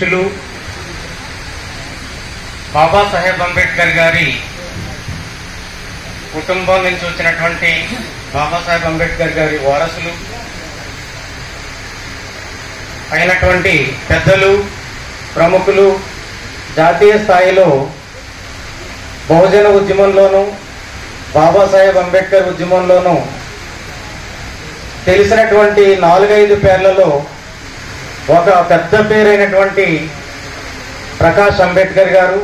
పూజ్యులు బాబాసాహెబ్ అంబేద్కర్ గారి కుటుంబం నుంచి వచ్చినటువంటి బాబాసాహెబ్ అంబేద్కర్ గారి వారసులు అయినటువంటి పెద్దలు ప్రముఖులు జాతీయ స్థాయిలో బహుజన ఉద్యమంలోనూ బాబాసాహెబ్ అంబేద్కర్ ఉద్యమంలోనూ తెలిసినటువంటి నాలుగైదు పేర్లలో ఒక పెద్ద పేరైనటువంటి ప్రకాష్ అంబేద్కర్ గారు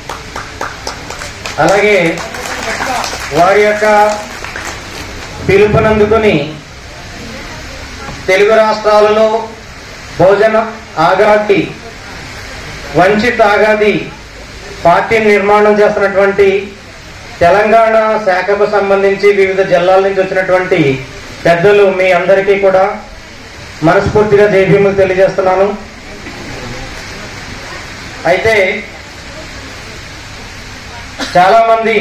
అలాగే వారి యొక్క పిలుపునందుకుని తెలుగు రాష్ట్రాలలో భోజన ఆగాటి వంచిత్ ఆగాది పార్టీని నిర్మాణం చేస్తున్నటువంటి తెలంగాణ శాఖకు సంబంధించి వివిధ జిల్లాల నుంచి వచ్చినటువంటి పెద్దలు మీ అందరికీ కూడా మనస్ఫూర్తిగా జైభీములు తెలియజేస్తున్నాను అయితే చాలా మంది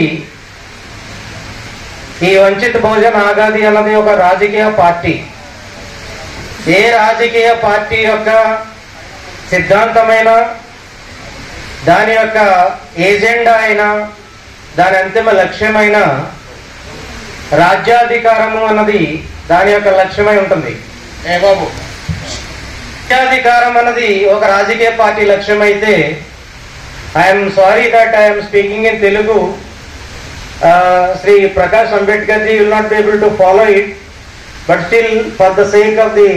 ఈ వంచిత బహుజన్ ఆగాది అన్నది ఒక రాజకీయ పార్టీ ఏ రాజకీయ పార్టీ యొక్క సిద్ధాంతమైన దాని యొక్క ఏజెండా అయినా దాని అంతిమ లక్ష్యమైన రాజ్యాధికారము అన్నది దాని యొక్క లక్ష్యమై ఉంటుంది ఏ బాబు రాజ్యాధికారం అన్నది ఒక రాజకీయ పార్టీ లక్ష్యం అయితే I'm sorry that I'm speaking in Telugu Shri Prakash Ambedkar ji will not be able to follow it but still for the sake of the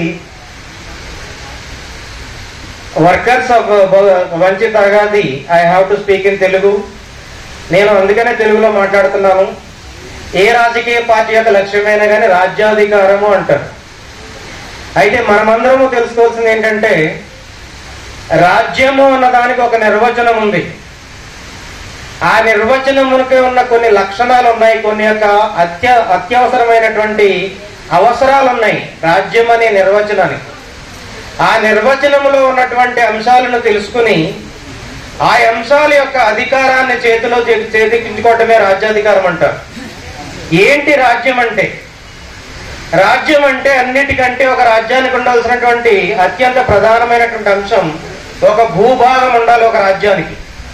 workers of Vanchit Aghadi I have to speak in Telugu నేను అందుకనే తెలుగులో మాట్లాడుతున్నాను ఏ రాజకీయ పార్టీ యొక్క లక్ష్యమైనా కానీ రాజ్యాధికారము అంటారు అయితే మనమందరము తెలుసుకోవాల్సింది ఏంటంటే రాజ్యము అన్న దానికి ఒక నిర్వచనం ఉంది ఆ నిర్వచనమునకి ఉన్న కొన్ని లక్షణాలు ఉన్నాయి కొన్ని యొక్క అత్య అత్యవసరమైనటువంటి అవసరాలు ఉన్నాయి రాజ్యం అనే నిర్వచనానికి ఆ నిర్వచనములో ఉన్నటువంటి అంశాలను తెలుసుకుని ఆ అంశాల యొక్క అధికారాన్ని చేతిలో చే- చేతికించుకోవటమే రాజ్యాధికారం అంటారు ఏంటి రాజ్యం అంటే రాజ్యం అంటే అన్నిటికంటే ఒక రాజ్యానికి ఉండాల్సినటువంటి అత్యంత ప్రధానమైనటువంటి అంశం ఒక భూభాగం ఉండాలి ఒక రాజ్యానికి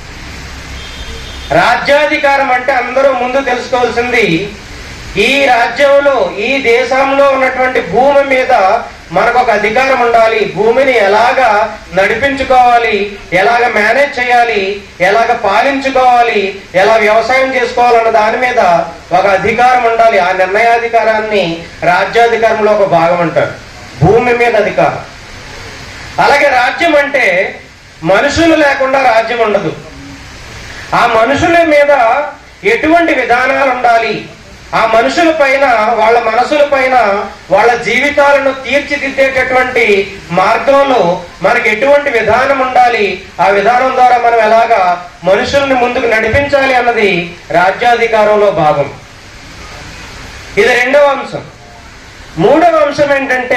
రాజ్యాధికారం అంటే అందరూ ముందు తెలుసుకోవాల్సింది ఈ రాజ్యంలో ఈ దేశంలో ఉన్నటువంటి భూమి మీద మనకు ఒక అధికారం ఉండాలి భూమిని ఎలాగా నడిపించుకోవాలి ఎలాగ మేనేజ్ చేయాలి ఎలాగ పాలించుకోవాలి ఎలా వ్యవసాయం చేసుకోవాలన్న దాని మీద ఒక అధికారం ఉండాలి ఆ నిర్ణయాధికారాన్ని రాజ్యాధికారంలో ఒక భాగం అంటారు భూమి మీద అధికారం అలాగే రాజ్యం అంటే మనుషులు లేకుండా రాజ్యం ఉండదు ఆ మనుషుల మీద ఎటువంటి విధానాలు ఉండాలి ఆ మనుషుల పైన వాళ్ళ మనసుల పైన వాళ్ళ జీవితాలను తీర్చిదిద్దేటటువంటి మార్గంలో మనకి ఎటువంటి విధానం ఉండాలి ఆ విధానం ద్వారా మనం ఎలాగా మనుషుల్ని ముందుకు నడిపించాలి అన్నది రాజ్యాధికారంలో భాగం ఇది రెండవ అంశం మూడవ అంశం ఏంటంటే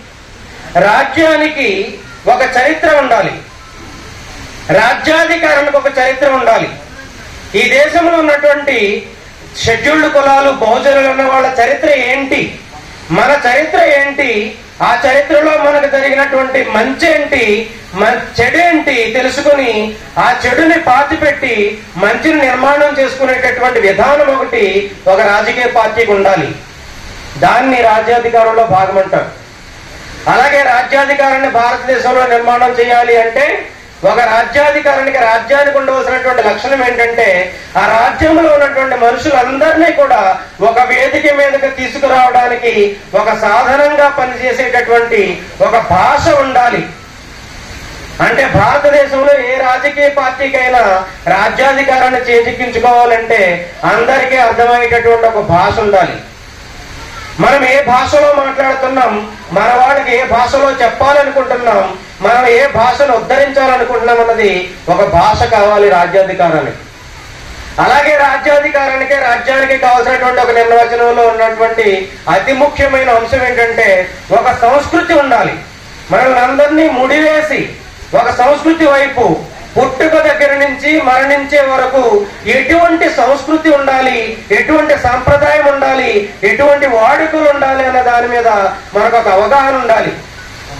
రాజ్యానికి ఒక చరిత్ర ఉండాలి రాజ్యాధికారానికి ఒక చరిత్ర ఉండాలి ఈ దేశంలో ఉన్నటువంటి షెడ్యూల్డ్ కులాలు బహుజనులు ఉన్న వాళ్ళ చరిత్ర ఏంటి మన చరిత్ర ఏంటి ఆ చరిత్రలో మనకు జరిగినటువంటి మంచి ఏంటి మన చెడేంటి తెలుసుకుని ఆ చెడుని పాతిపెట్టి మంచిని నిర్మాణం చేసుకునేటటువంటి విధానం ఒకటి ఒక రాజకీయ పార్టీకి ఉండాలి దాన్ని రాజ్యాధికారంలో భాగమంటారు అలాగే రాజ్యాధికారాన్ని భారతదేశంలో నిర్మాణం చేయాలి అంటే ఒక రాజ్యాధికారానికి రాజ్యానికి ఉండవలసినటువంటి లక్షణం ఏంటంటే ఆ రాజ్యంలో ఉన్నటువంటి మనుషులందరినీ కూడా ఒక వేదిక మీదకి తీసుకురావడానికి ఒక సాధనంగా పనిచేసేటటువంటి ఒక భాష ఉండాలి అంటే భారతదేశంలో ఏ రాజకీయ పార్టీకైనా రాజ్యాధికారాన్ని చేజిక్కించుకోవాలంటే అందరికీ అర్థమయ్యేటటువంటి ఒక భాష ఉండాలి మనం ఏ భాషలో మాట్లాడుతున్నాం మన వాడికి ఏ భాషలో చెప్పాలనుకుంటున్నాం మనం ఏ భాషను ఉద్ధరించాలనుకుంటున్నాం అన్నది ఒక భాష కావాలి రాజ్యాధికారానికి అలాగే రాజ్యాధికారానికి రాజ్యానికి కావాల్సినటువంటి ఒక నిర్వచనంలో ఉన్నటువంటి అతి ముఖ్యమైన అంశం ఏంటంటే ఒక సంస్కృతి ఉండాలి మనల్ని అందరినీ ముడివేసి ఒక సంస్కృతి వైపు పుట్టుక దగ్గర నుంచి మరణించే వరకు ఎటువంటి సంస్కృతి ఉండాలి ఎటువంటి సాంప్రదాయం ఉండాలి ఎటువంటి వాడుకలు ఉండాలి అన్న దాని మీద మనకు ఒక అవగాహన ఉండాలి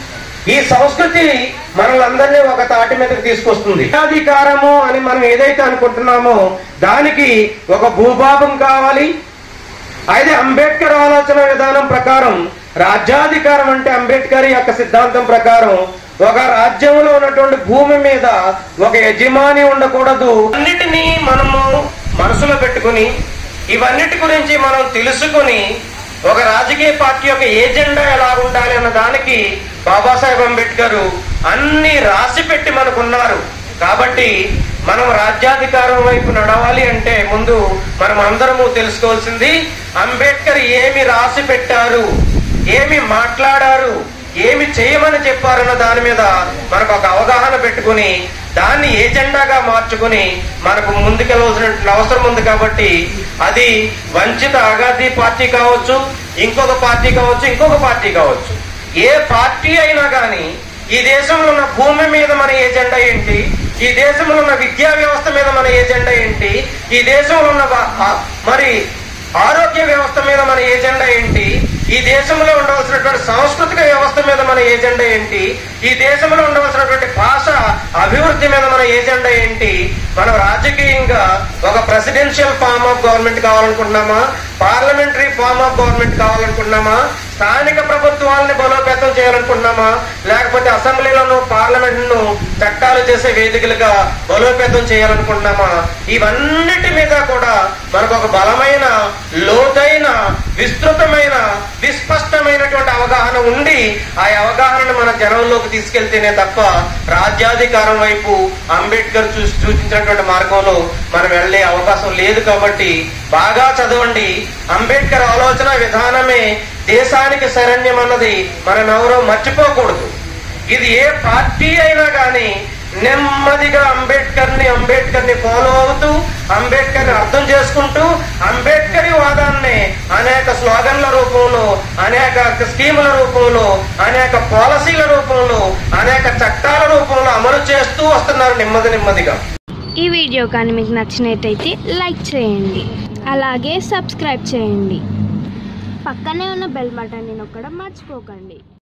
ఈ సంస్కృతి మనలందరినీ ఒక తాటి మీదకి తీసుకొస్తుంది అధికారము అని మనం ఏదైతే అనుకుంటున్నామో దానికి ఒక భూభాగం కావాలి అయితే అంబేద్కర్ ఆలోచన విధానం ప్రకారం రాజ్యాధికారం అంటే అంబేద్కర్ యొక్క సిద్ధాంతం ప్రకారం ఒక రాజ్యంలో ఉన్నటువంటి భూమి మీద ఒక యజమాని ఉండకూడదు అన్నిటినీ మనము మనసులో పెట్టుకుని ఇవన్నిటి గురించి మనం తెలుసుకుని ఒక రాజకీయ పార్టీ యొక్క ఏజెండా ఎలా ఉండాలి అన్న దానికి బాబాసాహెబ్ అంబేద్కర్ అన్ని రాసి పెట్టి మనకున్నారు కాబట్టి మనం రాజ్యాధికారం వైపు నడవాలి అంటే ముందు మనం అందరము తెలుసుకోవాల్సింది అంబేద్కర్ ఏమి రాసి పెట్టారు ఏమి మాట్లాడారు ఏమి చేయమని చెప్పారన్న దాని మీద మనకు ఒక అవగాహన పెట్టుకుని దాన్ని ఏజెండాగా మార్చుకుని మనకు ముందుకెళ్ళవలసిన అవసరం ఉంది కాబట్టి అది వంచిత అగాధి పార్టీ కావచ్చు ఇంకొక పార్టీ కావచ్చు ఇంకొక పార్టీ కావచ్చు ఏ పార్టీ అయినా కానీ ఈ దేశంలో ఉన్న భూమి మీద మన ఏజెండా ఏంటి ఈ దేశంలో ఉన్న విద్యా వ్యవస్థ మీద మన ఏజెండా ఏంటి ఈ దేశంలో ఉన్న వ- ఆ- మరి ఆరోగ్య వ్యవస్థ మీద మన ఏజెండా ఏంటి ఈ దేశంలో ఉండవలసినటువంటి సాంస్కృతిక వ్యవస్థ మీద మన ఏజెండా ఏంటి ఈ దేశంలో ఉండవలసినటువంటి భాష అభివృద్ధి మీద మన ఏజెండా ఏంటి మనం రాజకీయంగా ఒక ప్రెసిడెన్షియల్ ఫార్మ్ ఆఫ్ గవర్నమెంట్ కావాలనుకుంటున్నామా పార్లమెంటరీ ఫార్మ్ ఆఫ్ గవర్నమెంట్ కావాలనుకుంటున్నామా స్థానిక ప్రభుత్వాలని బలోపేతం చేయాలనుకుంటున్నామా లేకపోతే అసెంబ్లీలను పార్లమెంట్ ను చట్టాలు చేసే వేదికలుగా బలోపేతం చేయాలనుకుంటున్నామా ఇవన్నిటి మీద కూడా మనకు ఒక బలమైన లోతైన విస్తృతమైన విస్పష్టమైనటువంటి అవగాహన ఉండి ఆ అవగాహనను మన జనంలోకి తీసుకెళ్తేనే తప్ప రాజ్యాధికారం వైపు అంబేద్కర్ చూ సూచించినటువంటి మార్గంలో మనం వెళ్లే అవకాశం లేదు కాబట్టి బాగా చదవండి అంబేద్కర్ ఆలోచన విధానమే దేశానికి శరణ్యం అన్నది మనం ఎవరో మర్చిపోకూడదు ఇది ఏ పార్టీ అయినా కానీ నెమ్మదిగా అంబేద్కర్ ని అంబేద్కర్ ని ఫాలో అవుతూ అంబేద్కర్ ని అర్థం చేసుకుంటూ అంబేద్కర్ వాదాన్ని అనేక స్లోగన్ల రూపంలో అనేక స్కీముల రూపంలో అనేక పాలసీల రూపంలో అనేక చట్టాల రూపంలో అమలు చేస్తూ వస్తున్నారు నెమ్మది నెమ్మదిగా ఈ వీడియో కానీ మీకు నచ్చినట్టయితే లైక్ చేయండి అలాగే సబ్స్క్రైబ్ చేయండి పక్కనే ఉన్న బెల్ బటన్ని నొక్కడం మర్చిపోకండి